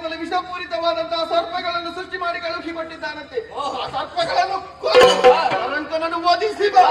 ಲೋಕದಲ್ಲಿ ವಿಷಪೂರಿತವಾದಂತಹ ಸರ್ಪಗಳನ್ನು ಸೃಷ್ಟಿ ಮಾಡಿ ಕಳುಹಿಕೊಟ್ಟಿದ್ದಾನಂತೆ ಓಹೋ. ಆ ಸರ್ಪಗಳನ್ನು ಕೊಂದು ಅರಂಕನನ್ನು ವಧಿಸಿ ಬಾ.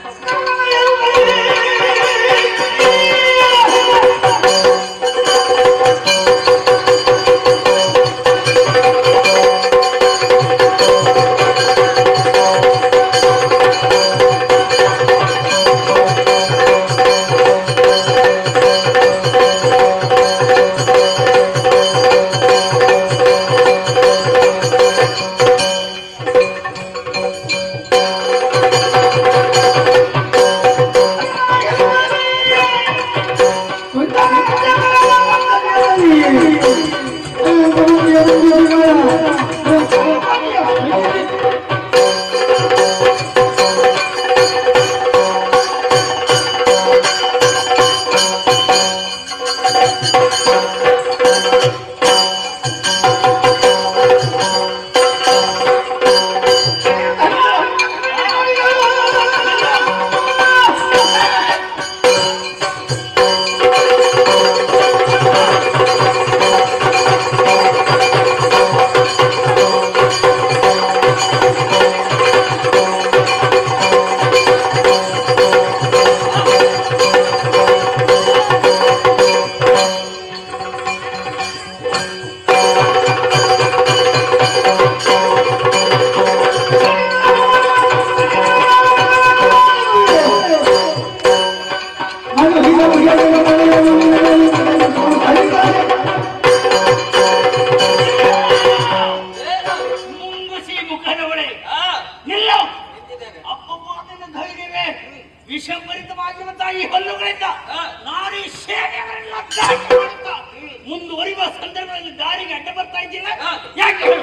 ಮುಂಗುಸಿ ಮುಖದವಳೆ ಆ, ನಿಲ್ಲು ನಿಂತಿದ್ದೇನೆ. ಅಪ್ಪನ ಧೈರ್ಯವೇ ವಿಷಭರಿತವಾಗಿರುವಂತಹ ಈ ಹಲ್ಲುಗಳಿಂದ ಆ. ನಾನು ಈ ಸೇನೆಯವರೆಲ್ಲ ದಾಳಿ ಮಾಡುತ್ತಾ ಮುಂದುವರಿಯುವ ಸಂದರ್ಭದಲ್ಲಿ ದಾರಿಗೆ ಅಡ್ಡ ಬರ್ತಾ ಇದ್ದಿಲ್ಲ ಆ. ಯಾಕೆ ಹೇಳು?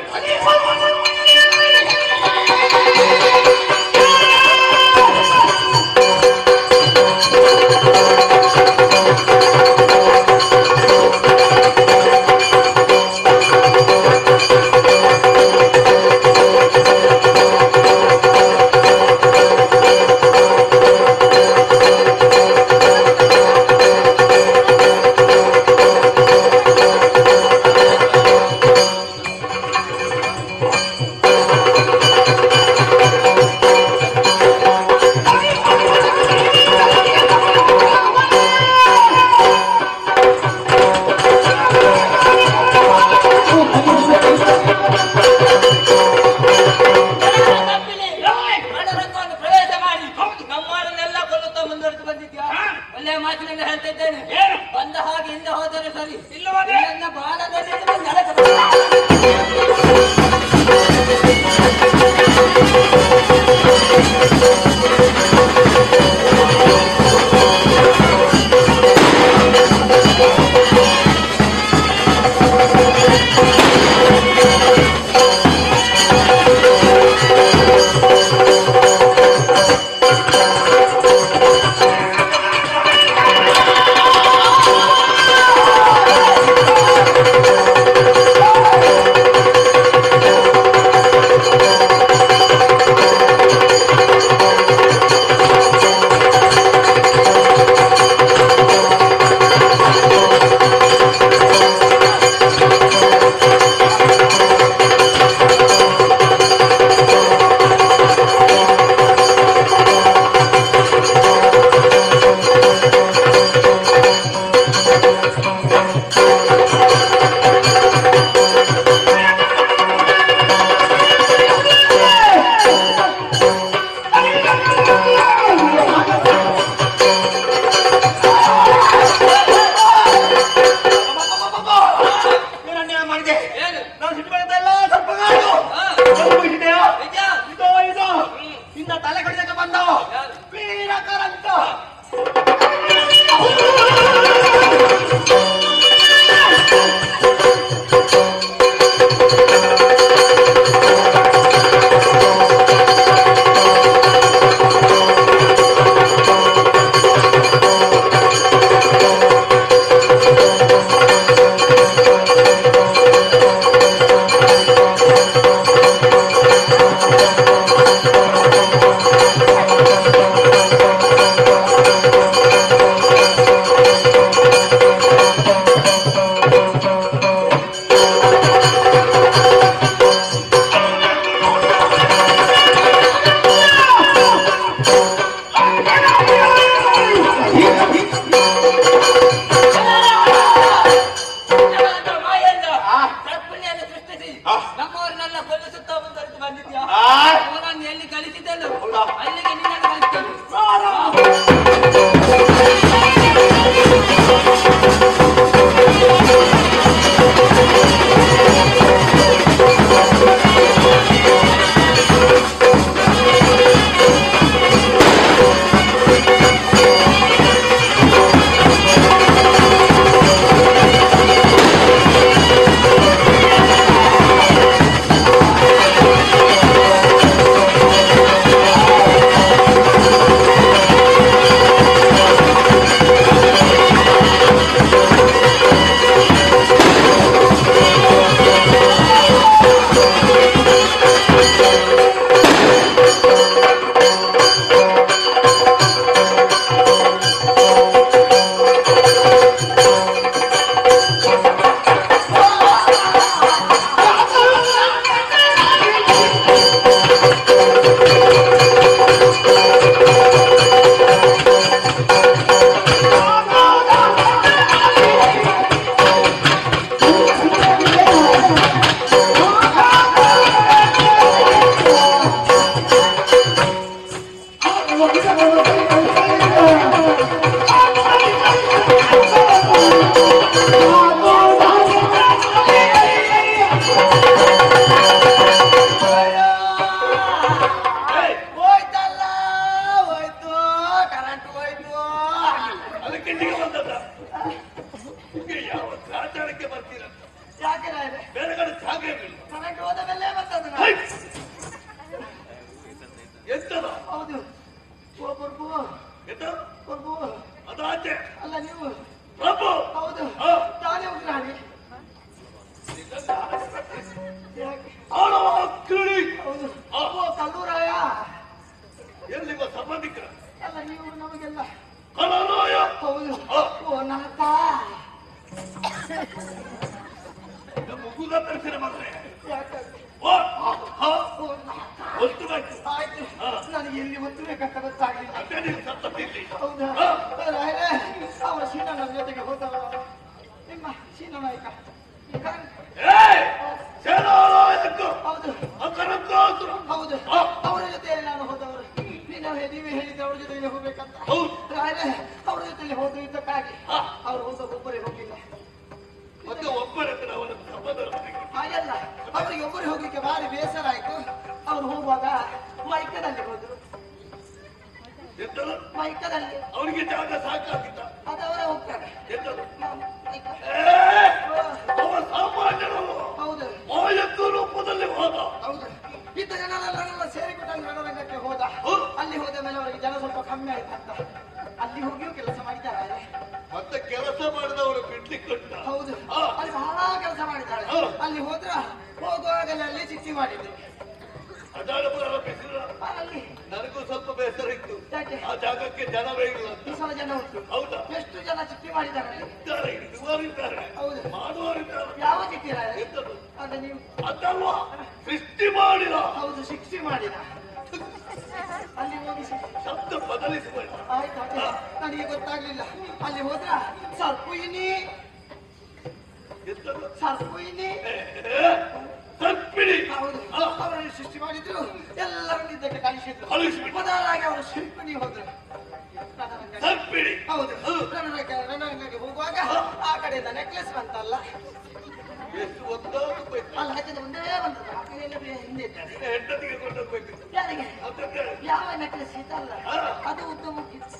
ತಪ್ಪಿಲಿ. ರಣರಂಗವನ್ನು ಪ್ರವೇಶ ಮಾಡಿ ನಮ್ಮವರನ್ನೆಲ್ಲ ಕೊಲ್ಲುತ್ತಾ ಮುಂದುವರೆದು ಬಂದಿದ್ಯಾ ಹಾ. ಒಳ್ಳೆಯ ಮಾತಿನಿಂದ ಹೇಳ್ತಾ ಇದ್ದೇನೆ ಏನು? ಬಂದ ಹಾಗೆ ಹಿಂದೆ ಹೋದರೆ ಸರಿ ಇಲ್ಲವಾದ್ರೆ? ನನ್ನ ಬಾಲದಲ್ಲಿ ಹಿಡಿದು ನೆಲಕ್ಕೆ ಏನು ಅನ್ಯಾಯ ಮಾಡಿದೆ ಏನು ನಾನು ಸಿಟ್ಟು ಮಾಡ್ತಾ ಇಲ್ಲ ಸರ್ಪಗಾಡು ಹಾ. ಅನುಭವಿಸಿದೆಯಾ ನಿಜ ಇದೋ ಇದು ಇಂದ ತಲೆ ಕಡಿದಕ್ಕೆ ಬಂದವು ಯಾರು? ವೀರಕರಂತ ಆ ಆ ಅವನನ್ನು ಎಲ್ಲಿ ಕಳಿಸಿದ್ದೆನು ಹೌದಾ? ಅಲ್ಲಿಗೆ ನಿನ್ನನ್ನು ಕಳಿಸ್ತೇನೆ ಏಯ್, ಹೋಯ್ತಲ್ಲ ಹೋಯ್ತು ಕರೆಂಟ್ ಹೋಯ್ತು ಅದಕ್ಕೆ ನೀವು ಬಂದದ್ದ ನಿಮ್ಗೆ ಯಾವ ಗ್ರಾಚಾರಕ್ಕೆ ಬರ್ತೀರ ಯಾಕೆ ರಾಯ್ರೆ ಬೇರೆ ಕಡೆ ಜಾಗ ಇರಲಿಲ್ಲ ಕರೆಂಟ್ ಹೋದ ಮೇಲೆ ಬಂದದ್ದು ಹೈ! ನಾನು. ಎಂತದ ಹೌದು ಓ ಪ್ರಭು ಎಂತ ಪ್ರಭು ಅದಾಚೆ ಅಲ್ಲ ನೀವು ಪ್ರಭು ಹೌದು ಹಾ. ತಾನೇ ಉಗ್ರಾಣಿ ಯಾಕೆ ಆಳುವ ಕಿಳಿ ಹೌದು ಆ. ಓ ಕಲ್ಲೂರಾಯ ಎಲ್ಲಿವ ಸಂಬಂಧಿಕರ ಅಲ್ಲ ನೀವು ನಮಗೆಲ್ಲ ಕಲಾಲಯ ಹೌದು ಆ. ಓ ನಾಥ ಮುಗುದ ತರಿಸಿದ ಮಗನೇ ಯಾಕೆ ಓ ಹಾ ಓ ನಾಥ ಒತ್ತು ಬೇಕು ಆಯ್ತು ಆ. ನನಗೆ ಎಲ್ಲಿ ಒತ್ತು ಬೇಕಂತ ಗೊತ್ತಾಗಲಿಲ್ಲ ಅದೇ ನೀವು ಸತ್ತದಿಲ್ಲಿ ಹೌದಾ ಆ. ರಾಯರೇ ಅವರ ಶೀನ ನನ್ನ ಜೊತೆಗೆ ಹೋದವ ನಿಮ್ಮ ಶೀನ ನಾಯಕ ಏಯ್ ಸೇನಾಲಯಕ್ಕೂ ಹೌದು ಅಕರಂಕಾಸುರ ಹೌದು ಆ. ಅವರ ಜೊತೆಯಲ್ಲಿ ನಾನು ಹೋದವರು ನೀನು ಹೇ- ನೀವೇ ಹೇಳಿದ್ರೆ ಅವರ ಜೊತೆಗೆ ಹೋಗ್ಬೇಕಂತ ಹೌದು. ರಾಯರೇ ಅವರ ಜೊತೆಯಲ್ಲಿ ಹೋದ್ರು ಯುದ್ಧಕ್ಕಾಗಿ ಆ. ಅವರು ಹೋದ ಒಬ್ಬರೇ ಹೋಗಿಲ್ಲ ಮತ್ತೆ ಒಬ್ಬರತ್ರ ಅವನ ಸಂಬಂಧ ಹಾಗಲ್ಲ ಅವರಿಗೆ ಒಬ್ಬರೇ ಹೋಗ್ಲಿಕ್ಕೆ ಭಾರಿ ಬೇಸರ ಆಯ್ತು ಅವರು ಹೋಗುವಾಗ ಮೈಕದಲ್ಲಿ ಹೋದ್ರು ಎಂತದು ಮೈಕದಲ್ಲಿ ಅವನಿಗೆ ಜಾಗ ಸಾಕಾಗಿದ್ದ ಅದವರೇ ಹೋಗ್ತಾರೆ ಎಂತದು ನಾವು ಮೈಕ- ಏ, ಓ, ಅವ ಸಾಮಾನ್ಯನಲ್ಲ ಹೌದು ಮಾಯಕ್ಕ ರೂಪದಲ್ಲಿ ಹೋದ ಹೌದು ಇದ್ದ ಜನರೆಲ್ಲ ಸೇರಿಕೊಂಡು ರಣರಂಗಕ್ಕೆ ಹೋದ ಹೌದು. ಅಲ್ಲಿ ಹೋದ ಮೇಲೆ ಅವರಿಗೆ ಜನ ಸ್ವಲ್ಪ ಕಮ್ಮಿ ಆಯ್ತಂತ ಅಲ್ಲಿ ಹೋಗಿಯೂ ಕೆಲಸ ಮಾಡಿದ್ದಾರೆ ಮತ್ತೆ ಕೆಲಸ ಮಾಡಿದವರು ಬಿಡ್ಲಿಕ್ಕೆ ಉಂಟ ಹೌದು ಆ. ಅಲ್ಲಿ ಬಹಳ ಕೆಲಸ ಮಾಡಿದ್ದಾಳೆ ಹೌದು. ಅಲ್ಲಿ ಹೋದ್ರ ಹೋಗುವಾಗಲೇ ಅಲ್ಲಿ ಚಿಟ್ಟಿ ಮಾಡಿದ್ರು ಅದಾದ ಪ್ರಾರಂಭಿಸಿದ ಅಲ್ಲಿ ನನಗೂ ಸ್ವಲ್ಪ ಬೇಸರ ಇತ್ತು ಯಾಕೆ ಆ ಜಾಗಕ್ಕೆ ಜನವೇ ಇಲ್ಲ ಅಂತ ಈ ಸಲ ಜನ ಉಂಟು ಹೌದಾ ಎಷ್ಟು ಜನ ಚಿಟ್ಟಿ ಮಾಡಿದ್ದಾರೆ ಅಲ್ಲಿ? ಇದ್ದಾರೆ ಇರುವವರಿದ್ದಾರೆ ಹೌದು ಮಾಡುವವರಿದ್ದಾರೆ ಯಾವ ಚಿಟ್ಟಿ ರಾಯ? ಎಂತದು ಅದು ನೀವು ಅದಲ್ವಾ ಸೃಷ್ಟಿ ಮಾಡಿದ ಹೌದು ಶಿಕ್ಷೆ ಮಾಡಿದ ಅಲ್ಲಿ ಹೋಗಿ ಶಿಕ್ಷೆ ಶಬ್ದ ಬದಲಿಸಬೇಡ ಆಯ್ತು ಆಯ್ತು. ನನಗೆ ಗೊತ್ತಾಗ್ಲಿಲ್ಲ ಅಲ್ಲಿ ಹೋದ್ರ ಸರ್ಪುಯಿನಿ ಎಂತದು ಸರ್ಪುಯಿನಿ ಏ, ಏ, ಸರ್ಪಿಡಿ ಹೌದು ಆ, ಅವರನ್ನು ಸೃಷ್ಟಿ ಮಾಡಿದ್ರು ಎಲ್ಲರನ್ನು ಇದಕ್ಕೆ ಕಳಿಸಿದ್ರು ಕಳಿಸಿಬಿಟ್ರು. ಮೊದಲಾಗಿ ಅವರು ಶಿಲ್ಪಿನಿ ಹೋದ್ರು ರಣರಂಗಕ್ಕೆ. ಸರ್ಪಿಡಿ ಹೌದು ಹೌದು. ರಣರಂಗ ರಣರಂಗಕ್ಕೆ ಹೋಗುವಾಗ ಆ ಕಡೆಯಿಂದ ನೆಕ್ಲೆಸ್ ಬಂತಲ್ಲ ಎಷ್ಟು ಒಂದಾದ್ರು ಬೇಕು ಅಲ್ಲಿ ಹಾಕಿದ ಒಂದೇ ಬಂದದ್ದು ಆ ಕಡೆಯಲ್ಲಿ ಬೇರೆ ಹಿಂದೆ ಇದ್ದಾರೆ ಹೆಂಡತಿಗೆ ಕೊಂಡೋಗ್ಬೇಕು ಯಾರಿಗೆ ಅದಕ್ಕೆ ಯಾವ ನೆಕ್ಲೆಸ್ ಇತ್ತಲ್ಲ ಹಾ. ಅದು ಉದ್ದ ಮುಗಿತ್ತು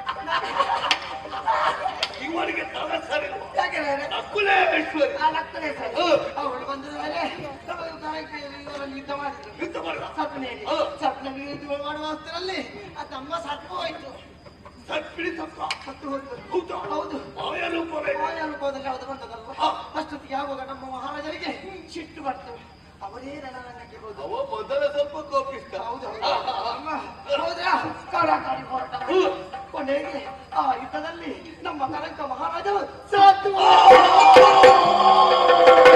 ಇವನಿಗೆ ತಲೆ ಸರಿಲ್ವ ಯಾಕೆ ಬೇರೆ? ನಕುಲೇ ಐಶ್ವರ್ಯ ಆ ನಕ್ಕಲೆ ಸರಿ ಹಾ. ಅವಳು ಬಂದ ಮೇಲೆ ಅವರು ಕರೆಕ್ಟ್ ಇವರನ್ನು ಯುದ್ಧ ಮಾಡಿದ್ರು ಯುದ್ಧ ಮಾಡಿದ ಸರ್ಪನೆಯಲ್ಲಿ ಹಾ. ಸರ್ಪನೆಗೆ ಯುದ್ಧ ಮಾಡುವ ಹೊತ್ತರಲ್ಲಿ ಆ ತಮ್ಮ ಸರ್ಪ ಹೋಯ್ತು ಸರ್ಪಿಡಿ ತಕ್ಕ ಸತ್ತು ಹೋಯ್ತು ಹೌದಾ ಹೌದು ಮಾಯ ರೂಪವೇ ಮಾಯ ರೂಪದಲ್ಲಿ ಯಾವುದು ಬಂದದಲ್ವ ಹಾ. ಅಷ್ಟೊತ್ತಿಗೆ ಯಾವಾಗ ನಮ್ಮ ಮಹಾರಾಜರಿಗೆ ಸಿಟ್ಟು ಬರ್ತು ಅವರೇ ರಣರಂಗಕ್ಕೆ ಹೋದ್ರು ಅವ ಮೊದಲ ಸ್ವಲ್ಪ ಕೋಪಿಸ್ತ ಹೌದು ಅಮ್ಮ, ಹೌದ್ರಾ ಕಾಡಾಕಾಡಿ ಹೋರಾಟ ಮಾಡಿ. ಹ್ಮ್. ಕೊನೆಗೆ ಆ ಯುದ್ಧದಲ್ಲಿ ನಮ್ಮ ಕನಕ ಮಹಾರಾಜರು ಸಾತು